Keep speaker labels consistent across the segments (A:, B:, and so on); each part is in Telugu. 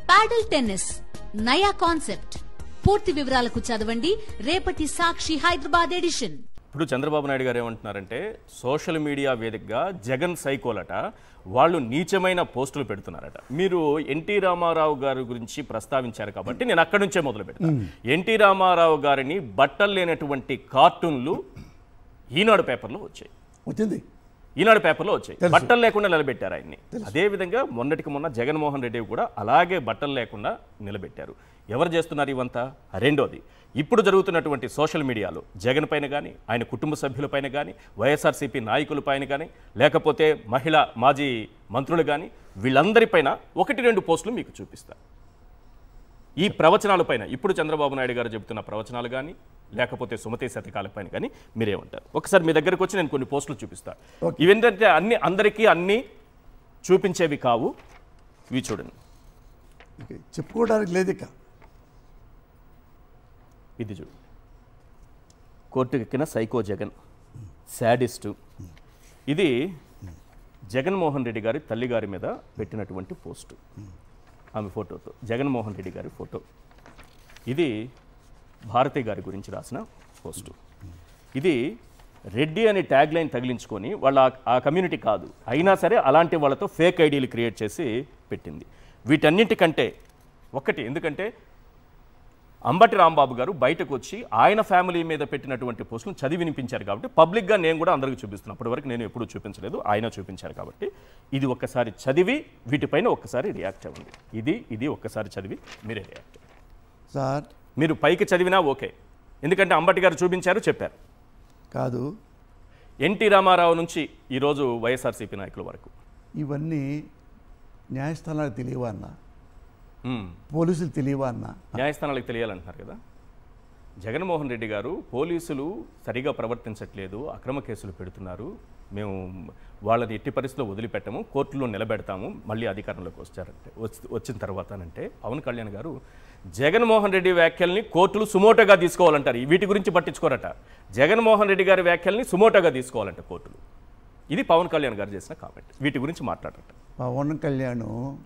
A: పాడల్ టెన్నిస్ నయా కాన్సెప్ట్ పూర్తి వివరాలకు చదవండి రేపటి సాక్షి హైదరాబాద్ ఎడిషన్
B: ఇప్పుడు చంద్రబాబు నాయుడు గారు ఏమంటున్నారంటే సోషల్ మీడియా వేదికగా జగన్ సైకోలట వాళ్ళు నీచమైన పోస్టులు పెడుతున్నారట మీరు ఎన్టీ రామారావు గారి గురించి ప్రస్తావించారు కాబట్టి నేను అక్కడి నుంచే మొదలు పెడతాను ఎన్టీ రామారావు గారిని బట్టలు లేనటువంటి కార్టూన్లు ఈనాడు పేపర్లో వచ్చాయి
C: వచ్చింది
B: ఈనాడు పేపర్లో వచ్చాయి
C: తెలుసు.
B: బట్టలు లేకుండా నిలబెట్టారు ఆయన్ని అదే విధంగా మొన్నటికి మొన్న జగన్మోహన్ రెడ్డి కూడా అలాగే బట్టలు లేకుండా నిలబెట్టారు ఎవరు చేస్తున్నారు ఇవంతా రెండోది ఇప్పుడు జరుగుతున్నటువంటి సోషల్ మీడియాలో జగన్ పైన కానీ ఆయన కుటుంబ సభ్యులపైన కానీ వైఎస్ఆర్సీపీ నాయకులపైన కానీ లేకపోతే మహిళా మాజీ మంత్రులు కానీ వీళ్ళందరిపైన ఒకటి రెండు పోస్టులు మీకు చూపిస్తారు ఈ ప్రవచనాలపైన ఇప్పుడు చంద్రబాబు నాయుడు గారు చెబుతున్న ప్రవచనాలు కానీ లేకపోతే సుమతి శతకాలపైన కానీ మీరేమంటారు ఒకసారి మీ దగ్గరకు వచ్చి నేను కొన్ని పోస్టులు చూపిస్తాను ఇవేంటంటే అన్ని అందరికీ అన్ని చూపించేవి కావు ఇవి చూడండి
C: ఇక చెప్పుకోవడానికి లేదు ఇక
B: ఇది చూడు కోర్టుకు ఎక్కిన సైకో జగన్ శాడిస్టు ఇది జగన్మోహన్ రెడ్డి గారి తల్లి గారి మీద పెట్టినటువంటి పోస్టు ఆమె ఫోటోతో జగన్మోహన్ రెడ్డి గారి ఫోటో ఇది భారతి గారి గురించి రాసిన పోస్టు ఇది రెడ్డి అనే ట్యాగ్ లైన్ తగిలించుకొని వాళ్ళ ఆ- ఆ కమ్యూనిటీ కాదు అయినా సరే అలాంటి వాళ్ళతో ఫేక్ ఐడీలు క్రియేట్ చేసి పెట్టింది వీటన్నింటికంటే ఒక్కటి ఎందుకంటే అంబటి రాంబాబు గారు బయటకు వచ్చి ఆయన ఫ్యామిలీ మీద పెట్టినటువంటి పోస్టులు చదివి వినిపించారు కాబట్టి పబ్లిక్గా నేను కూడా అందరికీ చూపిస్తున్నాను అప్పటి వరకు నేను ఎప్పుడూ చూపించలేదు ఆయన చూపించారు కాబట్టి ఇది ఒక్కసారి చదివి వీటిపైన ఒక్కసారి రియాక్ట్ అవ్వండి ఇది ఇది ఒక్కసారి చదివి మీరే రియాక్ట్ అవ్వండి.
C: సార్
B: మీరు పైకి చదివినా ఓకే ఎందుకంటే అంబటి గారు చూపించారు చెప్పారు
C: కాదు
B: ఎన్టీ రామారావు నుంచి ఈరోజు వైఎస్ఆర్సీపీ నాయకుల వరకు
C: ఇవన్నీ న్యాయస్థానాలకు తెలియవా అన్న
B: మ్మ్.
C: పోలీసులు తెలియవా అన్న
B: న్యాయస్థానాలకు తెలియాలంటున్నారు కదా జగన్మోహన్ రెడ్డి గారు పోలీసులు సరిగా ప్రవర్తించట్లేదు అక్రమ కేసులు పెడుతున్నారు మేము వాళ్ళని ఎట్టి పరిస్థితిలో వదిలిపెట్టము కోర్టులో నిలబెడతాము మళ్ళీ అధికారంలోకి వచ్చారంటే వచ్చి- వచ్చిన తర్వాత అంటే పవన్ కళ్యాణ్ గారు జగన్మోహన్ రెడ్డి వ్యాఖ్యల్ని కోర్టులు సుమోటోగా తీసుకోవాలంటారు వీటి గురించి పట్టించుకోరట జగన్మోహన్ రెడ్డి గారి వ్యాఖ్యల్ని సుమోటోగా తీసుకోవాలంట కోర్టులు ఇది పవన్ కళ్యాణ్ గారు చేసిన కామెంట్ వీటి గురించి మాట్లాడట
C: పవన్ కళ్యాణ్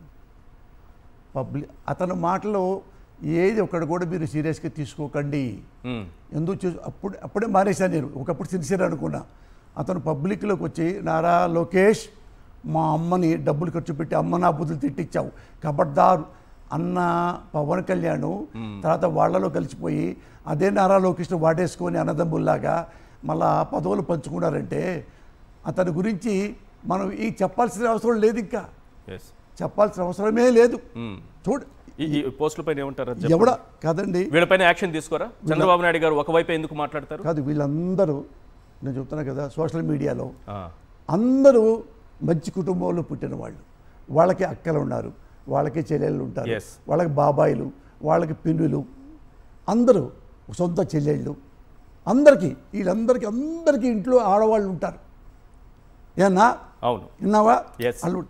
C: పబ్లిక్ అతని మాటలో ఏది ఒక్కడు కూడా మీరు సీరియస్గా తీసుకోకండి
B: మ్మ్.
C: ఎందుకు చూ అప్పుడు అప్పుడే మానేశాను నేను ఒకప్పుడు సిన్సియర్ అనుకున్నా అతను పబ్లిక్లోకి వచ్చి నారా లోకేష్ మా అమ్మని డబ్బులు ఖర్చు పెట్టి అమ్మ నా బుద్ధులు తిట్టించావు కబడ్దార్ అన్న పవన్ కళ్యాణ్ తర్వాత వాళ్ళలో కలిసిపోయి అదే నారా లోకేష్ను వాడేసుకొని అన్నదమ్ముల్లాగా మళ్ళా పదవులు పంచుకున్నారంటే అతని గురించి మనం ఈ చెప్పాల్సిన అవసరం లేదు ఇంకా
B: ఎస్
C: చెప్పాల్సిన అవసరమే లేదు చూడు
B: ఈ ఈ పోస్టుల పైన ఏమంటారు
C: ఎవడ కాదండి
B: వీళ్ళపైన యాక్షన్ తీసుకోరా చంద్రబాబు నాయుడు గారు ఒకవైపు ఎందుకు మాట్లాడతారు
C: కాదు వీళ్ళందరూ నేను చెప్తున్నా కదా సోషల్ మీడియాలో
B: ఆ,
C: అందరూ మంచి కుటుంబంలో పుట్టిన వాళ్ళు వాళ్ళకి అక్కలు ఉన్నారు వాళ్ళకి చెల్లెళ్ళు ఉంటారు
B: Yes.
C: వాళ్ళకి బాబాయిలు వాళ్ళకి పిన్నులు అందరూ సొంత చెల్లెళ్ళు అందరికీ వీళ్ళందరికీ అందరికీ ఇంట్లో ఆడవాళ్ళు ఉంటారు ఏనా
B: అవును
C: విన్నావా
B: Yes.
C: అల్లు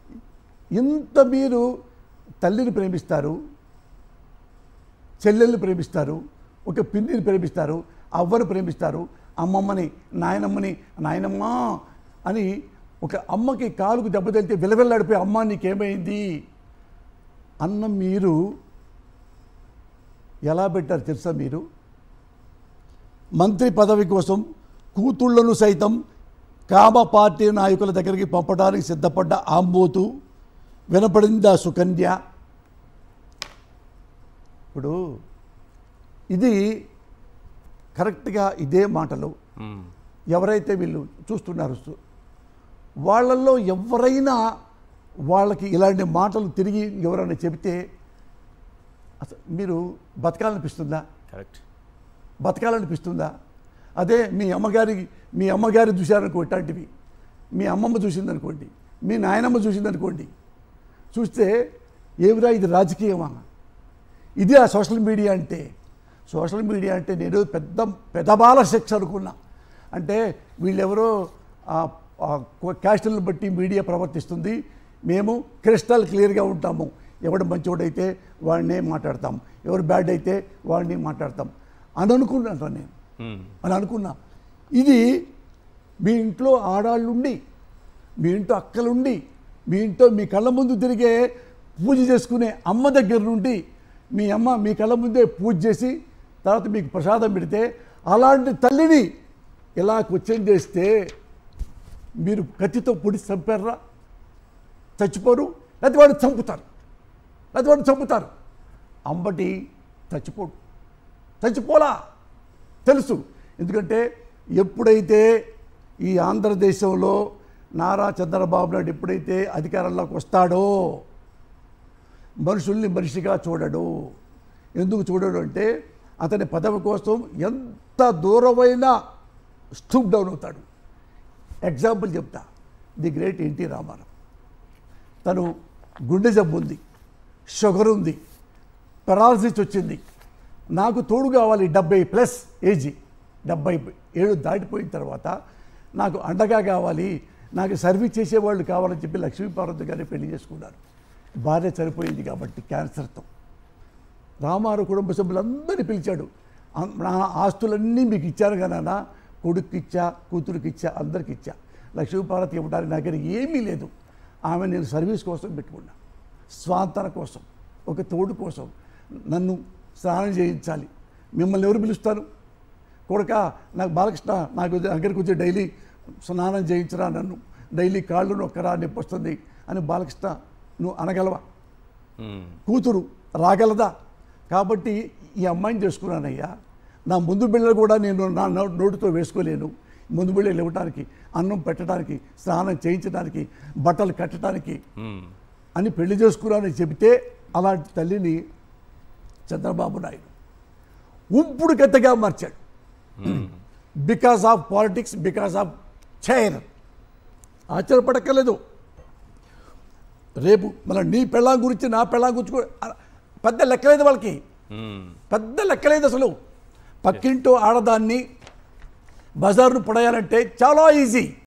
C: ఇంత మీరు తల్లిని ప్రేమిస్తారు చెల్లెల్ని ప్రేమిస్తారు ఒక పిన్నిని ప్రేమిస్తారు అవ్వని ప్రేమిస్తారు అమ్మమ్మని నాయనమ్మని నాయనమ్మ అని ఒక అమ్మకి కాలుకు దెబ్బ తగిలితే విలవిల్లాడిపోయి అమ్మ నీకేమైంది అన్న మీరు ఎలా పెట్టారు తెలుసా మీరు మంత్రి పదవి కోసం కూతుళ్లను సైతం కామ పార్టీ నాయకుల దగ్గరికి పంపడానికి సిద్ధపడ్డ ఆంబోతు వినపడిందా సుకన్య ఇప్పుడు ఇది కరెక్ట్గా ఇదే మాటలు
B: మ్మ్.
C: ఎవరైతే వీళ్ళు చూస్తున్నారు సు- వాళ్ళల్లో ఎవరైనా వాళ్ళకి ఇలాంటి మాటలు తిరిగి ఎవరైనా చెబితే అసలు మీరు బతకాలనిపిస్తుందా
B: కరెక్ట్
C: బతకాలనిపిస్తుందా అదే మీ అమ్మగారి మీ అమ్మగారి చూశారనుకో ఇట్లాంటివి మీ అమ్మమ్మ చూసిందనుకోండి మీ నాయనమ్మ చూసిందనుకోండి చూస్తే ఏమిరా ఇది రాజకీయమా ఇది ఆ సోషల్ మీడియా అంటే సోషల్ మీడియా అంటే నేను పెద్ద పెదబాల శిక్ష అనుకున్నా అంటే వీళ్ళెవరో ఆ- ఆ క్యాస్టులను బట్టి మీడియా ప్రవర్తిస్తుంది మేము క్రిస్టల్ క్లియర్గా ఉంటాము ఎవడు మంచివాడైతే వాడినే మాట్లాడతాం ఎవరు బ్యాడ్ అయితే వాడిని మాట్లాడతాం అని అనుకున్నాను నేను
B: మ్మ్.
C: అని అనుకున్నా ఇది మీ ఇంట్లో ఆడాళ్ళుండి మీ ఇంట్లో అక్కలుండి మీ ఇంట్లో మీ కళ్ళ ముందు తిరిగే పూజ చేసుకునే అమ్మ దగ్గర నుండి మీ అమ్మ మీ కళ్ళ ముందే పూజ చేసి తర్వాత మీకు ప్రసాదం పెడితే అలాంటి తల్లిని ఇలా క్వశ్చన్ చేస్తే మీరు కత్తితో పొడి చంపారా చచ్చిపోరు లేకపోతే వాడు చంపుతారు లేకపోతే వాడు చంపుతారు అంబటి చచ్చిపోడు చచ్చిపోలా తెలుసు ఎందుకంటే ఎప్పుడైతే ఈ ఆంధ్రదేశంలో నారా చంద్రబాబు నాయుడు ఎప్పుడైతే అధికారంలోకి వస్తాడో మనుషుల్ని మనిషిగా చూడడు ఎందుకు చూడడు అంటే అతని పదవి కోసం ఎంత దూరమైనా స్టూప్ డౌన్ అవుతాడు ఎగ్జాంపుల్ చెప్తా ది గ్రేట్ ఎన్టీ రామారావు తను గుండె జబ్బు ఉంది షుగర్ ఉంది పెరాలసిస్ వచ్చింది నాకు తోడు కావాలి డెబ్బై ప్లస్ ఏజీ డెబ్బై ఏడు దాటిపోయిన తర్వాత నాకు అండగా కావాలి నాకు సర్వీస్ చేసేవాళ్ళు కావాలని చెప్పి లక్ష్మీపార్వతి గారిని పెళ్లి చేసుకున్నారు భార్య చనిపోయింది కాబట్టి క్యాన్సర్తో రామారావు కుటుంబ సభ్యులందరినీ పిలిచాడు అం- నా ఆస్తులన్నీ మీకు ఇచ్చాను కదా కొడుకు ఇచ్చా కూతురికి ఇచ్చా అందరికి ఇచ్చా లక్ష్మీపార్వతి ఇవ్వడానికి నా దగ్గర ఏమీ లేదు ఆమె నేను సర్వీస్ కోసం పెట్టుకున్నా స్వాంతన కోసం ఒక తోడు కోసం నన్ను స్నానం చేయించాలి మిమ్మల్ని ఎవరు పిలుస్తారు కొడుక నాకు బాలకృష్ణ నాకు దగ్గరికి వచ్చి డైలీ స్నానం చేయించరా నన్ను డైలీ కాళ్ళు నొక్కరా నొప్పి వస్తుంది అని బాలకృష్ణ నువ్వు అనగలవా
B: మ్మ్.
C: కూతురు రాగలదా కాబట్టి ఈ అమ్మాయిని చేసుకున్నానయ్యా నా ముందు బిళ్ళలు కూడా నేను నా నో- నోటితో వేసుకోలేను ముందు బిళ్ళలు ఇవ్వడానికి అన్నం పెట్టడానికి స్నానం చేయించడానికి బట్టలు కట్టడానికి
B: మ్మ్.
C: అని పెళ్లి చేసుకున్నానని చెబితే అలాంటి తల్లిని చంద్రబాబు నాయుడు ఉంపుడు గతగా మార్చాడు because of politics because of chair ఆశ్చర్యపడక్కర్లేదు రేపు మన నీ పెళ్ళాం గురించి నా పెళ్ళాం గురించి కూడా ఆ, పెద్ద లెక్కలేదు వాళ్ళకి
B: మ్మ్.
C: పెద్ద లెక్కలేదు అసలు పక్కింటో ఆడదాన్ని బజార్ను పడేయాలంటే చాలా ఈజీ